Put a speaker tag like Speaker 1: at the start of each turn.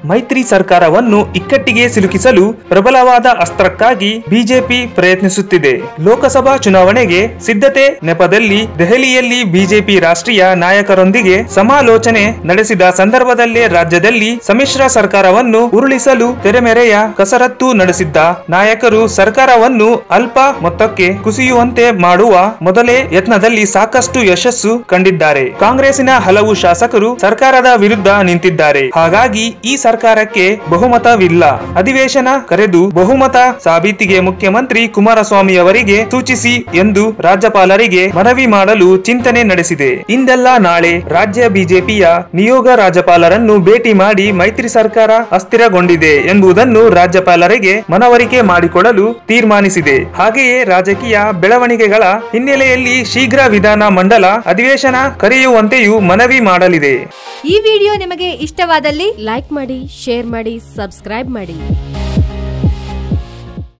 Speaker 1: ಮೈತ್ರಿ ಸರ್ಕಾರವನ್ನು ಇಕ್ಕಟ್ಟಿಗೆ ಸಿಲುಕಿಸಲು ಪ್ರಬಲವಾದ ಅಸ್ತ್ರಕ್ಕಾಗಿ ಬಿಜೆಪಿ ಪ್ರಯತ್ನಿಸುತ್ತಿದೆ ಲೋಕಸಭಾ ಚುನಾವಣೆಗೆ ಸಿದ್ಧತೆ ನೆಪದಲ್ಲಿ ದೆಹಲಿಯಲ್ಲಿ ಬಿಜೆಪಿ ರಾಷ್ಟ್ರೀಯ ನಾಯಕರೊಂದಿಗೆ ಸಮಾಲೋಚನೆ ನಡೆಸಿದ ಸಂದರ್ಭದಲ್ಲೇ ರಾಜ್ಯದಲ್ಲಿ ಸಮ್ಮಿಶ್ರ ಸರ್ಕಾರವನ್ನು ಉರುಳಿಸಲು ತೆರೆಮೆರೆಯ ಕಸರತ್ತು ನಡೆಸಿದ್ದ ನಾಯಕರು ಸರ್ಕಾರವನ್ನು ಅಲ್ಪ ಮೊತ್ತಕ್ಕೆ ಕುಸಿಯುವಂತೆ ಮಾಡುವ ಮೊದಲೇ ಯತ್ನದಲ್ಲಿ ಸಾಕಷ್ಟು ಯಶಸ್ಸು ಕಂಡಿದ್ದಾರೆ ಕಾಂಗ್ರೆಸ್ಸಿನ ಹಲವು ಶಾಸಕರು ಸರ್ಕಾರದ ವಿರುದ್ಧ ನಿಂತಿದ್ದಾರೆ ಹಾಗಾಗಿ ಈ ಸರ್ಕಾರಕ್ಕೆ ಬಹುಮತವಿಲ್ಲ ಅಧಿವೇಶನ ಕರೆದು ಬಹುಮತ ಸಾಬೀತಿಗೆ ಮುಖ್ಯಮಂತ್ರಿ ಕುಮಾರಸ್ವಾಮಿ ಅವರಿಗೆ ಸೂಚಿಸಿ ಎಂದು ರಾಜ್ಯಪಾಲರಿಗೆ ಮನವಿ ಮಾಡಲು ಚಿಂತನೆ ನಡೆಸಿದೆ ಇಂದೆಲ್ಲ ನಾಳೆ ರಾಜ್ಯ ಬಿಜೆಪಿಯ ನಿಯೋಗ ರಾಜ್ಯಪಾಲರನ್ನು ಭೇಟಿ ಮಾಡಿ ಮೈತ್ರಿ ಸರ್ಕಾರ ಅಸ್ಥಿರಗೊಂಡಿದೆ ಎಂಬುದನ್ನು ರಾಜ್ಯಪಾಲರಿಗೆ ಮನವರಿಕೆ ಮಾಡಿಕೊಡಲು ತೀರ್ಮಾನಿಸಿದೆ ಹಾಗೆಯೇ ರಾಜಕೀಯ ಬೆಳವಣಿಗೆಗಳ ಹಿನ್ನೆಲೆಯಲ್ಲಿ ಶೀಘ್ರ ವಿಧಾನ ಮಂಡಲ ಅಧಿವೇಶನ ಕರೆಯುವಂತೆಯೂ ಮನವಿ ಮಾಡಲಿದೆ
Speaker 2: ಈ ವಿಡಿಯೋ ನಿಮಗೆ ಇಷ್ಟವಾದಲ್ಲಿ
Speaker 3: ಲೈಕ್ ಮಾಡಿ ಶೇರ್ ಮಾಡಿ ಸಬ್ಸ್ಕ್ರೈಬ್ ಮಾಡಿ